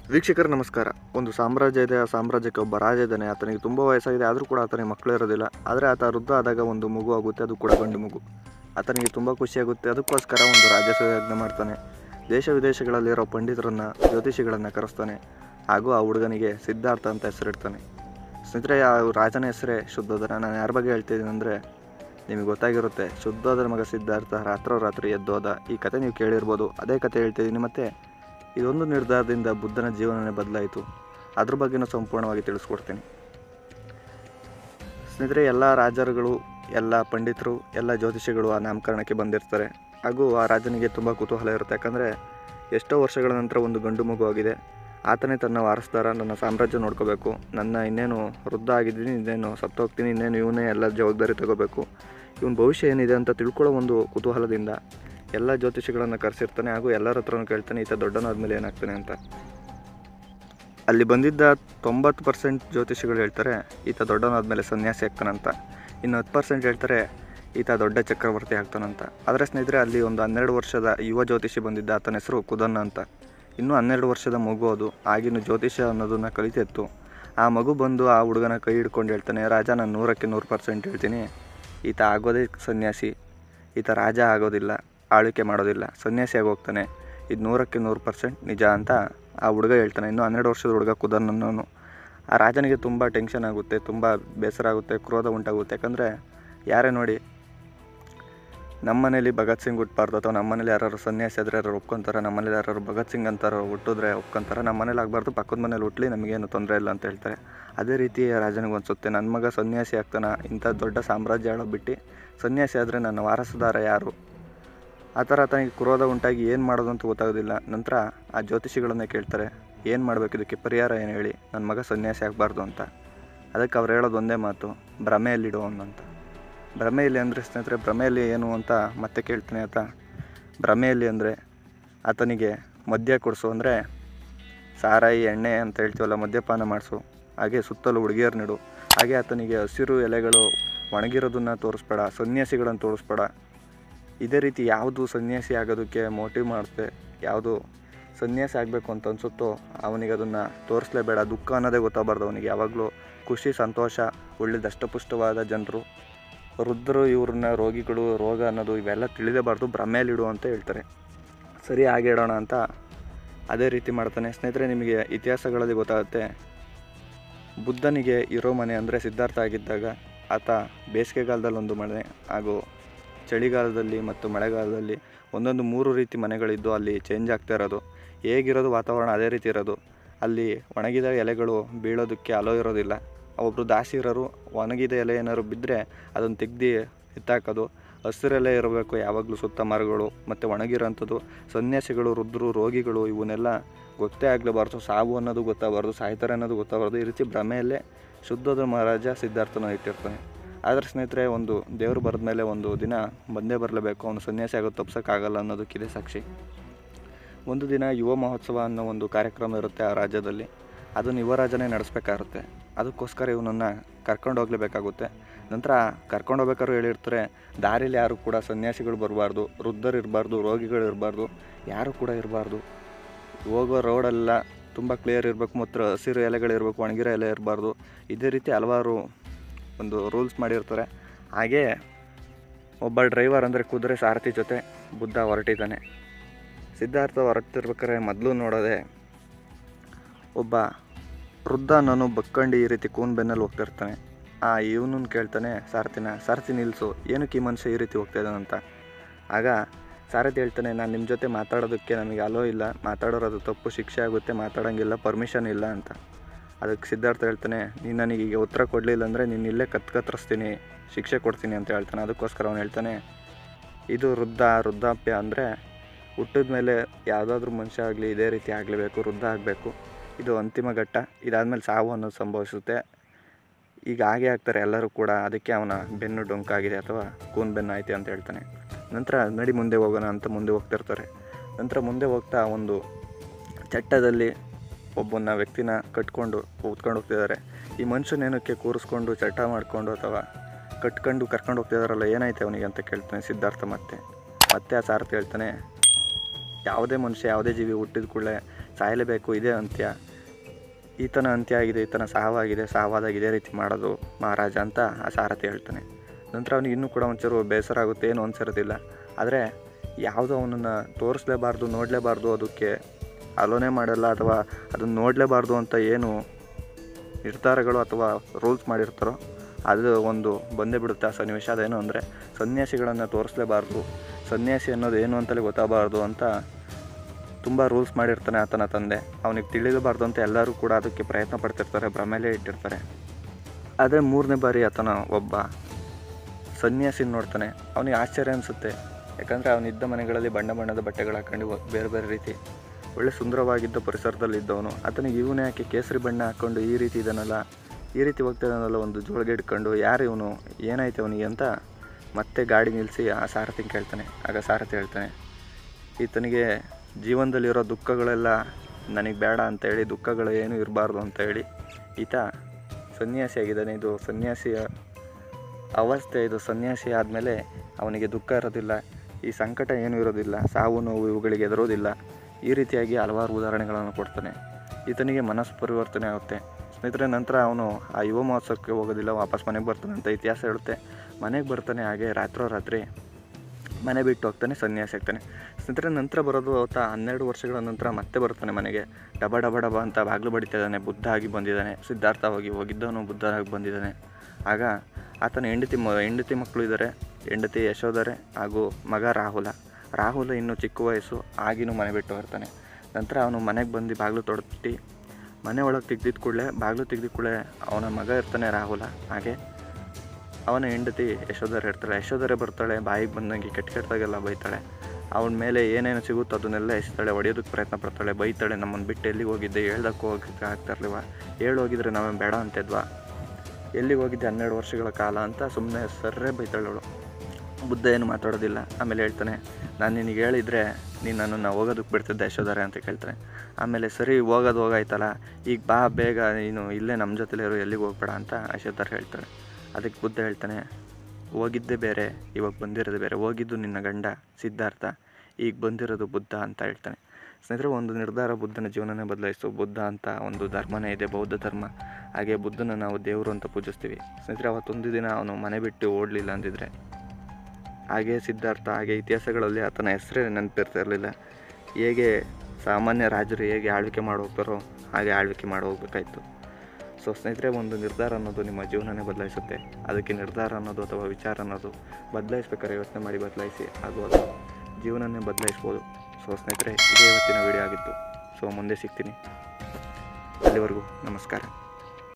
ವೀಕ್ಷಕರ ನಮಸ್ಕಾರ ಒಂದು ಸಾಮ್ರಾಜ್ಯ ಇದೆ ಆ ಸಾಮ್ರಾಜ್ಯಕ್ಕೆ ಒಬ್ಬ ರಾಜ ಇದ್ದಾನೆ ಆತನಿಗೆ ತುಂಬ ವಯಸ್ಸಾಗಿದೆ ಆದರೂ ಕೂಡ ಆತನಿಗೆ ಮಕ್ಕಳು ಇರೋದಿಲ್ಲ ಆದರೆ ಆತ ವೃದ್ಧ ಆದಾಗ ಒಂದು ಮಗು ಆಗುತ್ತೆ ಅದು ಕೂಡ ಗಂಡು ಮಗು ಆತನಿಗೆ ತುಂಬ ಖುಷಿಯಾಗುತ್ತೆ ಅದಕ್ಕೋಸ್ಕರ ಒಂದು ರಾಜಸೂಯ ಯಜ್ಞ ಮಾಡ್ತಾನೆ ದೇಶ ವಿದೇಶಗಳಲ್ಲಿರೋ ಪಂಡಿತರನ್ನು ಜ್ಯೋತಿಷಿಗಳನ್ನು ಕರೆಸ್ತಾನೆ ಹಾಗೂ ಆ ಹುಡುಗನಿಗೆ ಸಿದ್ಧಾರ್ಥ ಅಂತ ಹೆಸರಿಡ್ತಾನೆ ಸ್ನೇಹಿತರೆ ಆ ರಾಜನ ಹೆಸರೇ ಶುದ್ಧೋಧನ ನಾನು ಯಾರ ಬಗ್ಗೆ ಹೇಳ್ತಿದ್ದೀನಿ ಅಂದರೆ ನಿಮಗೆ ಗೊತ್ತಾಗಿರುತ್ತೆ ಶುದ್ಧೋಧನ ಮಗ ಸಿದ್ಧಾರ್ಥ ರಾತ್ರೋರಾತ್ರಿ ಎದ್ದೋದ ಈ ಕತೆ ನೀವು ಕೇಳಿರ್ಬೋದು ಅದೇ ಕತೆ ಹೇಳ್ತಿದ್ದೀನಿ ಮತ್ತು ಇದೊಂದು ನಿರ್ಧಾರದಿಂದ ಬುದ್ಧನ ಜೀವನನೇ ಬದಲಾಯಿತು ಅದ್ರ ಬಗ್ಗೆನೂ ಸಂಪೂರ್ಣವಾಗಿ ತಿಳಿಸ್ಕೊಡ್ತೀನಿ ಸ್ನೇಹಿತರೆ ಎಲ್ಲ ರಾಜರುಗಳು ಎಲ್ಲ ಪಂಡಿತರು ಎಲ್ಲ ಜ್ಯೋತಿಷಿಗಳು ಆ ನಾಮಕರಣಕ್ಕೆ ಬಂದಿರ್ತಾರೆ ಹಾಗೂ ಆ ರಾಜನಿಗೆ ತುಂಬ ಕುತೂಹಲ ಇರುತ್ತೆ ಯಾಕಂದರೆ ಎಷ್ಟೋ ವರ್ಷಗಳ ನಂತರ ಒಂದು ಗಂಡು ಮಗು ಆಗಿದೆ ಆತನೇ ತನ್ನ ವಾರಸ್ದಾರ ನನ್ನ ಸಾಮ್ರಾಜ್ಯ ನೋಡ್ಕೋಬೇಕು ನನ್ನ ಇನ್ನೇನು ವೃದ್ಧ ಆಗಿದ್ದೀನಿ ಇನ್ನೇನು ಸತ್ತೋಗ್ತೀನಿ ಇನ್ನೇನು ಇವನೇ ಎಲ್ಲ ಜವಾಬ್ದಾರಿ ತಗೋಬೇಕು ಇವನ ಭವಿಷ್ಯ ಏನಿದೆ ಅಂತ ತಿಳ್ಕೊಳ್ಳೋ ಒಂದು ಕುತೂಹಲದಿಂದ ಎಲ್ಲ ಜ್ಯೋತಿಷಿಗಳನ್ನು ಕರೆಸಿರ್ತಾನೆ ಹಾಗೂ ಎಲ್ಲರ ಹತ್ರನೂ ಕೇಳ್ತಾನೆ ಈತ ದೊಡ್ಡನಾದ್ಮೇಲೆ ಏನಾಗ್ತಾನೆ ಅಂತ ಅಲ್ಲಿ ಬಂದಿದ್ದ ತೊಂಬತ್ತು ಪರ್ಸೆಂಟ್ ಜ್ಯೋತಿಷಿಗಳು ಹೇಳ್ತಾರೆ ಈತ ದೊಡ್ಡನಾದ್ಮೇಲೆ ಸನ್ಯಾಸಿ ಆಗ್ತಾನಂತ ಇನ್ನು ಹತ್ತು ಪರ್ಸೆಂಟ್ ಹೇಳ್ತಾರೆ ಈತ ದೊಡ್ಡ ಚಕ್ರವರ್ತಿ ಆಗ್ತಾನಂತ ಆದರೆ ಸ್ನೇಹಿತರೆ ಅಲ್ಲಿ ಒಂದು ಹನ್ನೆರಡು ವರ್ಷದ ಯುವ ಜ್ಯೋತಿಷಿ ಬಂದಿದ್ದ ಆತನ ಹೆಸರು ಕುದನ್ನ ಅಂತ ಇನ್ನೂ ಹನ್ನೆರಡು ವರ್ಷದ ಮಗು ಅದು ಆಗಿನ ಜ್ಯೋತಿಷ್ಯ ಅನ್ನೋದನ್ನು ಕಲಿತಿತ್ತು ಆ ಮಗು ಬಂದು ಆ ಹುಡುಗನ ಕೈ ಹಿಡ್ಕೊಂಡು ಹೇಳ್ತಾನೆ ರಾಜ ನಾನು ನೂರಕ್ಕೆ ನೂರು ಪರ್ಸೆಂಟ್ ಹೇಳ್ತೀನಿ ಈತ ಆಗೋದೇ ಸನ್ಯಾಸಿ ಈತ ರಾಜ ಆಗೋದಿಲ್ಲ ಆಳ್ವಿಕೆ ಮಾಡೋದಿಲ್ಲ ಸನ್ಯಾಸಿಯಾಗಿ ಹೋಗ್ತಾನೆ ಇದು ನೂರಕ್ಕೆ ನೂರು ಪರ್ಸೆಂಟ್ ನಿಜ ಅಂತ ಆ ಹುಡುಗ ಹೇಳ್ತಾನೆ ಇನ್ನು ಹನ್ನೆರಡು ವರ್ಷದ ಹುಡುಗ ಕುದನ್ನೋನು ಆ ರಾಜನಿಗೆ ತುಂಬ ಟೆನ್ಷನ್ ಆಗುತ್ತೆ ತುಂಬ ಬೇಸರ ಆಗುತ್ತೆ ಕ್ರೋಧ ಉಂಟಾಗುತ್ತೆ ಯಾಕಂದರೆ ಯಾರೇ ನೋಡಿ ನಮ್ಮ ಮನೇಲಿ ಭಗತ್ ಸಿಂಗ್ ಹುಟ್ಟಬಾರ್ದು ಅಥವಾ ನಮ್ಮ ಮನೇಲಿ ಯಾರು ಸನ್ಯಾಸಿ ಆದರೆ ಯಾರು ಒಪ್ಕೊಂತಾರೆ ನಮ್ಮ ಮನೇಲಿ ಯಾರು ಭಗತ್ ಸಿಂಗ್ ಅಂತಾರೋ ಹುಟ್ಟಿದ್ರೆ ಒಪ್ಕೊಂತಾರೆ ನಮ್ಮ ಮನೇಲಿ ಆಗಬಾರ್ದು ಪಕ್ಕದ ಮನೇಲಿ ಹುಟ್ಟಲಿ ನಮಗೇನು ತೊಂದರೆ ಇಲ್ಲ ಅಂತ ಹೇಳ್ತಾರೆ ಅದೇ ರೀತಿ ರಾಜನಿಗೆ ಅನ್ಸುತ್ತೆ ನನ್ನ ಮಗ ಸನ್ಯಾಸಿ ಆಗ್ತಾನ ಇಂಥ ದೊಡ್ಡ ಸಾಮ್ರಾಜ್ಯ ಆಳೋ ಬಿಟ್ಟು ಸನ್ಯಾಸಿ ಆದರೆ ನನ್ನ ವಾರಸುದಾರ ಯಾರು ಆ ಥರ ತನಗೆ ಕ್ರೋಧ ಉಂಟಾಗಿ ಏನು ಮಾಡೋದು ಅಂತ ಗೊತ್ತಾಗೋದಿಲ್ಲ ನಂತರ ಆ ಜ್ಯೋತಿಷಿಗಳನ್ನೇ ಕೇಳ್ತಾರೆ ಏನು ಮಾಡಬೇಕು ಇದಕ್ಕೆ ಪರಿಹಾರ ಏನು ಹೇಳಿ ನನ್ನ ಮಗ ಸನ್ಯಾಸಿ ಆಗಬಾರ್ದು ಅಂತ ಅದಕ್ಕೆ ಅವ್ರು ಹೇಳೋದು ಒಂದೇ ಮಾತು ಭ್ರಮೆಯಲ್ಲಿಡು ಅಂತ ಭ್ರಮೆಯಲ್ಲಿ ಅಂದರೆ ಸ್ನೇಹಿತರೆ ಭ್ರಮೆಯಲ್ಲಿ ಏನು ಅಂತ ಮತ್ತೆ ಕೇಳ್ತೀನಿ ಆತ ಭ್ರಮೆಯಲ್ಲಿ ಅಂದರೆ ಆತನಿಗೆ ಮದ್ಯ ಕೊಡಿಸು ಅಂದರೆ ಸಾರಾಯಿ ಎಣ್ಣೆ ಅಂತ ಹೇಳ್ತೀವಲ್ಲ ಮದ್ಯಪಾನ ಮಾಡಿಸು ಹಾಗೆ ಸುತ್ತಲೂ ಹುಡುಗಿಯರ್ನಿಡು ಹಾಗೆ ಆತನಿಗೆ ಹಸಿರು ಎಲೆಗಳು ಒಣಗಿರೋದನ್ನು ತೋರಿಸ್ಬೇಡ ಸನ್ಯಾಸಿಗಳನ್ನು ತೋರಿಸ್ಬೇಡ ಇದೇ ರೀತಿ ಯಾವುದು ಸನ್ಯಾಸಿ ಆಗೋದಕ್ಕೆ ಮೋಟಿವ್ ಮಾಡುತ್ತೆ ಯಾವುದು ಸನ್ಯಾಸಿ ಆಗಬೇಕು ಅಂತ ಅನಿಸುತ್ತೋ ಅವನಿಗೆ ಅದನ್ನು ತೋರಿಸ್ಲೇಬೇಡ ದುಃಖ ಅನ್ನೋದೇ ಗೊತ್ತಾಗಬಾರ್ದು ಅವನಿಗೆ ಯಾವಾಗಲೂ ಖುಷಿ ಸಂತೋಷ ಒಳ್ಳೆ ದಷ್ಟಪುಷ್ಟವಾದ ಜನರು ವೃದ್ಧರು ಇವ್ರನ್ನ ರೋಗಿಗಳು ರೋಗ ಅನ್ನೋದು ಇವೆಲ್ಲ ತಿಳಿದೇಬಾರ್ದು ಭ್ರಮೆಯಲ್ಲಿಡು ಅಂತ ಹೇಳ್ತಾರೆ ಸರಿ ಹಾಗೆ ಇಡೋಣ ಅಂತ ಅದೇ ರೀತಿ ಮಾಡ್ತಾನೆ ಸ್ನೇಹಿತರೆ ನಿಮಗೆ ಇತಿಹಾಸಗಳಲ್ಲಿ ಗೊತ್ತಾಗುತ್ತೆ ಬುದ್ಧನಿಗೆ ಇರೋ ಮನೆ ಅಂದರೆ ಸಿದ್ಧಾರ್ಥ ಆಗಿದ್ದಾಗ ಆತ ಬೇಸಿಗೆಗಾಲದಲ್ಲಿ ಒಂದು ಮನೆ ಹಾಗೂ ಚಳಿಗಾಲದಲ್ಲಿ ಮತ್ತು ಮಳೆಗಾಲದಲ್ಲಿ ಒಂದೊಂದು ಮೂರು ರೀತಿ ಮನೆಗಳಿದ್ದು ಅಲ್ಲಿ ಚೇಂಜ್ ಆಗ್ತಾ ಇರೋದು ಹೇಗಿರೋದು ವಾತಾವರಣ ಅದೇ ರೀತಿ ಇರೋದು ಅಲ್ಲಿ ಒಣಗಿದ ಎಲೆಗಳು ಬೀಳೋದಕ್ಕೆ ಅಲೋ ಇರೋದಿಲ್ಲ ಒಬ್ಬರು ದಾಸಿ ಇರೋರು ಒಣಗಿದ ಎಲೆ ಏನಾದ್ರು ಬಿದ್ದರೆ ಅದನ್ನು ತೆಗ್ದು ಎತ್ತಾಕೋದು ಹಸಿರೆಲೆ ಇರಬೇಕು ಯಾವಾಗಲೂ ಸುತ್ತ ಮರಗಳು ಮತ್ತು ಒಣಗಿರೋಂಥದ್ದು ಸನ್ಯಾಸಿಗಳು ರುದ್ರರು ರೋಗಿಗಳು ಇವನ್ನೆಲ್ಲ ಗೊತ್ತೇ ಆಗಲೇಬಾರ್ದು ಸಾವು ಅನ್ನೋದು ಗೊತ್ತಾಗಬಾರ್ದು ಸಾಯ್ತಾರೆ ಅನ್ನೋದು ಗೊತ್ತಾಗಬಾರ್ದು ಈ ರೀತಿ ಭ್ರಮೆಯಲ್ಲೇ ಶುದ್ಧದ ಮಹಾರಾಜ ಸಿದ್ಧಾರ್ಥನ ಇಟ್ಟಿರ್ತಾನೆ ಆದರೆ ಸ್ನೇಹಿತರೆ ಒಂದು ದೇವರು ಬರೆದ ಮೇಲೆ ಒಂದು ದಿನ ಬಂದೇ ಬರಲೇಬೇಕು ಅವನು ಸನ್ಯಾಸಿ ಆಗೋದು ತಪ್ಸೋಕ್ಕಾಗಲ್ಲ ಅನ್ನೋದಕ್ಕಿದೆ ಸಾಕ್ಷಿ ಒಂದು ದಿನ ಯುವ ಮಹೋತ್ಸವ ಅನ್ನೋ ಒಂದು ಕಾರ್ಯಕ್ರಮ ಇರುತ್ತೆ ಆ ರಾಜ್ಯದಲ್ಲಿ ಅದನ್ನು ಯುವರಾಜನೇ ನಡೆಸ್ಬೇಕಾಗುತ್ತೆ ಅದಕ್ಕೋಸ್ಕರ ಇವನನ್ನು ಕರ್ಕೊಂಡು ಹೋಗ್ಲೇಬೇಕಾಗುತ್ತೆ ನಂತರ ಕರ್ಕೊಂಡು ಹೋಗ್ಬೇಕಾದ್ರು ಹೇಳಿರ್ತಾರೆ ದಾರಿಲಿ ಯಾರು ಕೂಡ ಸನ್ಯಾಸಿಗಳು ಬರಬಾರ್ದು ವೃದ್ಧರು ಇರಬಾರ್ದು ರೋಗಿಗಳು ಇರಬಾರ್ದು ಯಾರು ಕೂಡ ಇರಬಾರ್ದು ಹೋಗೋ ರೋಡೆಲ್ಲ ತುಂಬ ಕ್ಲಿಯರ್ ಇರಬೇಕು ಮತ್ತು ಹಸಿರು ಎಲೆಗಳಿರಬೇಕು ಒಣಗಿರೋ ಎಲೆ ಇರಬಾರ್ದು ಇದೇ ರೀತಿ ಹಲವಾರು ಒಂದು ರೂಲ್ಸ್ ಮಾಡಿರ್ತಾರೆ ಹಾಗೇ ಒಬ್ಬ ಡ್ರೈವರ್ ಅಂದರೆ ಕುದುರೆ ಸಾರಥಿ ಜೊತೆ ಬುದ್ಧ ಹೊರಟಿದ್ದಾನೆ ಸಿದ್ಧಾರ್ಥ ಹೊರಟಿರ್ಬೇಕಾದ್ರೆ ಮೊದಲು ನೋಡೋದೆ ಒಬ್ಬ ವೃದ್ಧ ನಾನು ಬಕ್ಕಂಡು ಈ ರೀತಿ ಕೂನ್ ಬೆನ್ನಲ್ಲಿ ಹೋಗ್ತಿರ್ತಾನೆ ಆ ಇವನನ್ನು ಕೇಳ್ತಾನೆ ಸಾರಥಿನ ಸಾರಥಿ ನಿಲ್ಲಿಸು ಏನಕ್ಕೆ ಈ ಮನುಷ್ಯ ಈ ರೀತಿ ಹೋಗ್ತಾ ಇದ್ದಾನಂತ ಆಗ ಸಾರಥಿ ಹೇಳ್ತಾನೆ ನಾನು ನಿಮ್ಮ ಜೊತೆ ಮಾತಾಡೋದಕ್ಕೆ ನನಗೆ ಅಲೋ ಇಲ್ಲ ಮಾತಾಡೋದು ತಪ್ಪು ಶಿಕ್ಷೆ ಆಗುತ್ತೆ ಮಾತಾಡೋಂಗಿಲ್ಲ ಪರ್ಮಿಷನ್ ಇಲ್ಲ ಅಂತ ಅದಕ್ಕೆ ಸಿದ್ಧಾರ್ಥ ಹೇಳ್ತಾನೆ ನೀನು ನನಗೆ ಈಗ ಉತ್ತರ ಕೊಡಲಿಲ್ಲ ಅಂದರೆ ನೀನು ಇಲ್ಲೇ ಕತ್ ಕತ್ತರಿಸ್ತೀನಿ ಶಿಕ್ಷೆ ಕೊಡ್ತೀನಿ ಅಂತ ಹೇಳ್ತಾನೆ ಅದಕ್ಕೋಸ್ಕರ ಅವನು ಹೇಳ್ತಾನೆ ಇದು ವೃದ್ಧ ವೃದ್ಧಾಪ್ಯ ಅಂದರೆ ಹುಟ್ಟಿದ ಮೇಲೆ ಯಾವುದಾದ್ರೂ ಮನುಷ್ಯ ಆಗಲಿ ಇದೇ ರೀತಿ ಆಗಲೇಬೇಕು ವೃದ್ಧ ಆಗಬೇಕು ಇದು ಅಂತಿಮ ಘಟ್ಟ ಇದಾದಮೇಲೆ ಸಾವು ಅನ್ನೋದು ಸಂಭವಿಸುತ್ತೆ ಈಗ ಹಾಗೆ ಆಗ್ತಾರೆ ಎಲ್ಲರೂ ಕೂಡ ಅದಕ್ಕೆ ಅವನ ಬೆನ್ನು ಡೊಂಕಾಗಿದೆ ಅಥವಾ ಕೂನ್ ಬೆನ್ನು ಆಯ್ತು ಅಂತ ಹೇಳ್ತಾನೆ ನಂತರ ನಡಿ ಮುಂದೆ ಹೋಗೋಣ ಅಂತ ಮುಂದೆ ಹೋಗ್ತಿರ್ತಾರೆ ನಂತರ ಮುಂದೆ ಹೋಗ್ತಾ ಒಂದು ಚಟ್ಟದಲ್ಲಿ ಒಬ್ಬನ ವ್ಯಕ್ತಿನ ಕಟ್ಕೊಂಡು ಕೂತ್ಕೊಂಡು ಹೋಗ್ತಿದ್ದಾರೆ ಈ ಮನುಷ್ಯನೇನಕ್ಕೆ ಕೂರಿಸ್ಕೊಂಡು ಚಟ ಮಾಡಿಕೊಂಡು ಅಥವಾ ಕಟ್ಕೊಂಡು ಕರ್ಕೊಂಡು ಹೋಗ್ತಿದಾರಲ್ಲ ಏನಾಯ್ತು ಅವನಿಗೆ ಅಂತ ಕೇಳ್ತಾನೆ ಸಿದ್ಧಾರ್ಥ ಮತ್ತೆ ಮತ್ತೆ ಆ ಸಾರಥಿ ಹೇಳ್ತಾನೆ ಯಾವುದೇ ಮನುಷ್ಯ ಯಾವುದೇ ಜೀವಿ ಹುಟ್ಟಿದ ಕೂಡಲೇ ಸಾಯಲೇಬೇಕು ಇದೇ ಅಂತ್ಯ ಈತನ ಅಂತ್ಯ ಆಗಿದೆ ಈತನ ಸಾವಾಗಿದೆ ಸಾವಾದಾಗ ಇದೇ ರೀತಿ ಮಾಡೋದು ಮಹಾರಾಜ ಅಂತ ಆ ಸಾರಥಿ ಹೇಳ್ತಾನೆ ನಂತರ ಅವನಿಗೆ ಇನ್ನೂ ಕೂಡ ಒಂಚೂರು ಬೇಸರ ಆಗುತ್ತೆ ಏನು ಅನ್ಸಿರೋದಿಲ್ಲ ಆದರೆ ಯಾವುದೋ ಅವನನ್ನು ತೋರಿಸ್ಲೇಬಾರ್ದು ನೋಡಲೇಬಾರ್ದು ಅದಕ್ಕೆ ಅಲೋನೆ ಮಾಡಲ್ಲ ಅಥವಾ ಅದನ್ನು ನೋಡಲೇಬಾರ್ದು ಅಂತ ಏನು ನಿರ್ಧಾರಗಳು ಅಥವಾ ರೂಲ್ಸ್ ಮಾಡಿರ್ತಾರೋ ಅದು ಒಂದು ಬಂದೇ ಬಿಡುತ್ತೆ ಆ ಸನ್ನಿವೇಶ ಅದೇನು ಅಂದರೆ ಸನ್ಯಾಸಿಗಳನ್ನು ತೋರಿಸ್ಲೇಬಾರ್ದು ಸನ್ಯಾಸಿ ಅನ್ನೋದು ಏನು ಅಂತಲೇ ಗೊತ್ತಾಗಬಾರ್ದು ಅಂತ ತುಂಬ ರೂಲ್ಸ್ ಮಾಡಿರ್ತಾನೆ ಆತನ ತಂದೆ ಅವನಿಗೆ ತಿಳಿಯಬಾರ್ದು ಅಂತ ಎಲ್ಲರೂ ಕೂಡ ಅದಕ್ಕೆ ಪ್ರಯತ್ನ ಪಡ್ತಿರ್ತಾರೆ ಭ್ರಮೆಲೇ ಇಟ್ಟಿರ್ತಾರೆ ಆದರೆ ಮೂರನೇ ಬಾರಿ ಆತನ ಒಬ್ಬ ಸನ್ಯಾಸಿ ನೋಡ್ತಾನೆ ಅವನಿಗೆ ಆಶ್ಚರ್ಯ ಅನಿಸುತ್ತೆ ಯಾಕಂದರೆ ಅವನಿದ್ದ ಮನೆಗಳಲ್ಲಿ ಬಣ್ಣ ಬಣ್ಣದ ಬಟ್ಟೆಗಳು ಹಾಕೊಂಡು ಹೋ- ಬೇರೆ ಬೇರೆ ರೀತಿ ಒಳ್ಳೆ ಸುಂದರವಾಗಿದ್ದ ಪರಿಸರದಲ್ಲಿ ಇದ್ದವನು ಆತನಿಗೆ ಇವನೇ ಯಾಕೆ ಕೇಸರಿ ಬಣ್ಣ ಹಾಕ್ಕೊಂಡು ಈ ರೀತಿ ಇದನ್ನೆಲ್ಲ ಈ ರೀತಿ ಹೋಗ್ತಿದ್ದಾನಲ್ಲ ಒಂದು ಜೋಳಿಗೆ ಇಟ್ಕೊಂಡು ಯಾರು ಇವನು ಏನಾಯ್ತು ಅವನಿಗೆ ಅಂತ ಮತ್ತೆ ಗಾಡಿ ನಿಲ್ಲಿಸಿ ಆ ಸಾರಥಿ ಕೇಳ್ತಾನೆ ಆಗ ಸಾರಥಿ ಹೇಳ್ತಾನೆ ಈತನಿಗೆ ಜೀವನದಲ್ಲಿರೋ ದುಃಖಗಳೆಲ್ಲ ನನಗೆ ಬೇಡ ಅಂತ ಹೇಳಿ ದುಃಖಗಳು ಏನೂ ಇರಬಾರ್ದು ಅಂತ ಹೇಳಿ ಈತ ಸನ್ಯಾಸಿ ಆಗಿದ್ದಾನೆ ಇದು ಸನ್ಯಾಸಿಯ ಅವಸ್ಥೆ ಇದು ಸನ್ಯಾಸಿ ಆದಮೇಲೆ ಅವನಿಗೆ ದುಃಖ ಇರೋದಿಲ್ಲ ಈ ಸಂಕಟ ಏನೂ ಇರೋದಿಲ್ಲ ಸಾವು ನೋವು ಇವುಗಳಿಗೆ ಎದುರೋದಿಲ್ಲ ಈ ರೀತಿಯಾಗಿ ಹಲವಾರು ಉದಾಹರಣೆಗಳನ್ನು ಕೊಡ್ತಾನೆ ಈತನಿಗೆ ಮನಸ್ಸು ಪರಿವರ್ತನೆ ಆಗುತ್ತೆ ಸ್ನೇಹಿತರೆ ನಂತರ ಅವನು ಆ ಯುವ ಮಹೋತ್ಸವಕ್ಕೆ ಹೋಗೋದಿಲ್ಲ ವಾಪಸ್ ಮನೆಗೆ ಬರ್ತಾನೆ ಅಂತ ಇತಿಹಾಸ ಹೇಳುತ್ತೆ ಮನೆಗೆ ಬರ್ತಾನೆ ಹಾಗೆ ರಾತ್ರೋರಾತ್ರಿ ಮನೆ ಬಿಟ್ಟು ಹೋಗ್ತಾನೆ ಸನ್ಯಾಸಿ ಆಗ್ತಾನೆ ಸ್ನೇಹಿತರೆ ನಂತರ ಬರೋದು ಆತ ಹನ್ನೆರಡು ವರ್ಷಗಳ ನಂತರ ಮತ್ತೆ ಬರ್ತಾನೆ ಮನೆಗೆ ಡಬ ಡಬ ಡಬ ಅಂತ ಬಾಗಿಲು ಬಡಿತಾ ಇದ್ದಾನೆ ಬುದ್ಧ ಆಗಿ ಬಂದಿದ್ದಾನೆ ಸಿದ್ಧಾರ್ಥವಾಗಿ ಹೋಗಿದ್ದವನು ಬುದ್ಧನಾಗಿ ಬಂದಿದ್ದಾನೆ ಆಗ ಆತನ ಹೆಂಡತಿ ಮ ಹೆಂಡತಿ ಮಕ್ಕಳು ಇದ್ದಾರೆ ಹೆಂಡತಿ ಯಶೋಧರೆ ಹಾಗೂ ಮಗ ರಾಹುಲ ರಾಹುಲ ಇನ್ನೂ ಚಿಕ್ಕ ವಯಸ್ಸು ಆಗಿನೂ ಮನೆ ಬಿಟ್ಟು ಬರ್ತಾನೆ ನಂತರ ಅವನು ಮನೆಗೆ ಬಂದು ಬಾಗಿಲು ತೊಡ್ತಿ ಮನೆ ಒಳಗೆ ತೆಗ್ದಿದ್ದ ಕೂಡಲೇ ಬಾಗಿಲು ತೆಗ್ದಿದ್ದ ಕೂಡಲೇ ಅವನ ಮಗ ಇರ್ತಾನೆ ರಾಹುಲ ಹಾಗೆ ಅವನ ಹೆಂಡತಿ ಯಶೋಧರೆ ಇರ್ತಾಳೆ ಯಶೋಧರೆ ಬರ್ತಾಳೆ ಬಾಯಿಗೆ ಬಂದಂಗೆ ಕೆಟ್ಟ ಕೆಟ್ಟದಾಗೆಲ್ಲ ಬೈತಾಳೆ ಅವನ ಮೇಲೆ ಏನೇನು ಸಿಗುತ್ತೋ ಅದನ್ನೆಲ್ಲ ಎಸ್ತಾಳೆ ಹೊಡೆಯೋದಕ್ಕೆ ಪ್ರಯತ್ನ ಪಡ್ತಾಳೆ ಬೈತಾಳೆ ನಮ್ಮನ್ನು ಬಿಟ್ಟು ಎಲ್ಲಿಗೆ ಹೋಗಿದ್ದೆ ಹೇಳ್ದಕ್ಕೂ ಹೋಗಕ್ಕೆ ಆಗ್ತಾ ಇರ್ಲಿವ ಹೇಳಿ ಹೋಗಿದ್ರೆ ನಾವೇನು ಬೇಡ ಅಂತಿದ್ವಾ ಎಲ್ಲಿಗೆ ಹೋಗಿದ್ದೆ ಹನ್ನೆರಡು ವರ್ಷಗಳ ಕಾಲ ಅಂತ ಸುಮ್ಮನೆ ಸರ್ರೇ ಬೈತಾಳೆ ಅವಳು ಬುದ್ಧ ಏನು ಮಾತಾಡೋದಿಲ್ಲ ಆಮೇಲೆ ಹೇಳ್ತಾನೆ ನಾನು ನಿನಗೆ ಹೇಳಿದರೆ ನೀನು ನನ್ನನ್ನು ಹೋಗೋದಕ್ಕೆ ಬಿಡ್ತಿದ್ದೆ ಯಶೋಧರೆ ಅಂತ ಕೇಳ್ತಾನೆ ಆಮೇಲೆ ಸರಿ ಹೋಗೋದು ಹೋಗಾಯ್ತಲ್ಲ ಈಗ ಬಾ ಬೇಗ ನೀನು ಇಲ್ಲೇ ನಮ್ಮ ಜೊತೆಲೇ ಇರು ಎಲ್ಲಿಗೆ ಹೋಗ್ಬೇಡ ಅಂತ ಯಶೋಧರೆ ಹೇಳ್ತಾಳೆ ಅದಕ್ಕೆ ಬುದ್ಧ ಹೇಳ್ತಾನೆ ಹೋಗಿದ್ದೇ ಬೇರೆ ಇವಾಗ ಬಂದಿರೋದು ಬೇರೆ ಹೋಗಿದ್ದು ನಿನ್ನ ಗಂಡ ಸಿದ್ಧಾರ್ಥ ಈಗ ಬಂದಿರೋದು ಬುದ್ಧ ಅಂತ ಹೇಳ್ತಾನೆ ಸ್ನೇಹಿತರೆ ಒಂದು ನಿರ್ಧಾರ ಬುದ್ಧನ ಜೀವನನೇ ಬದಲಾಯಿಸು ಬುದ್ಧ ಅಂತ ಒಂದು ಧರ್ಮನೇ ಇದೆ ಬೌದ್ಧ ಧರ್ಮ ಹಾಗೆ ಬುದ್ಧನ ನಾವು ದೇವರು ಅಂತ ಪೂಜಿಸ್ತೀವಿ ಸ್ನೇಹಿತರೆ ಅವತ್ತೊಂದು ದಿನ ಅವನು ಮನೆ ಬಿಟ್ಟು ಓಡಲಿಲ್ಲ ಅಂದಿದ್ರೆ ಹಾಗೆ ಸಿದ್ಧಾರ್ಥ ಹಾಗೆ ಇತಿಹಾಸಗಳಲ್ಲಿ ಆತನ ಹೆಸರೇ ನೆನಪಿರ್ತಿರಲಿಲ್ಲ ಹೇಗೆ ಸಾಮಾನ್ಯ ರಾಜರು ಹೇಗೆ ಆಳ್ವಿಕೆ ಮಾಡಿ ಹೋಗ್ತಾರೋ ಹಾಗೆ ಆಳ್ವಿಕೆ ಮಾಡಿ ಹೋಗ್ಬೇಕಾಯ್ತು ಸೊ ಸ್ನೇಹಿತರೆ ಒಂದು ನಿರ್ಧಾರ ಅನ್ನೋದು ನಿಮ್ಮ ಜೀವನನೇ ಬದಲಾಯಿಸುತ್ತೆ ಅದಕ್ಕೆ ನಿರ್ಧಾರ ಅನ್ನೋದು ಅಥವಾ ವಿಚಾರ ಅನ್ನೋದು ಬದಲಾಯಿಸ್ಬೇಕಾದ್ರೆ ಯೋಚನೆ ಮಾಡಿ ಬದಲಾಯಿಸಿ ಹಾಗೂ ಅದು ಜೀವನನೇ ಬದಲಾಯಿಸ್ಬೋದು ಸೊ ಸ್ನೇಹಿತರೆ ಇದೇ ಇವತ್ತಿನ ವಿಡಿಯೋ ಆಗಿತ್ತು ಸೊ ಮುಂದೆ ಸಿಗ್ತೀನಿ ಅಲ್ಲಿವರೆಗೂ ನಮಸ್ಕಾರ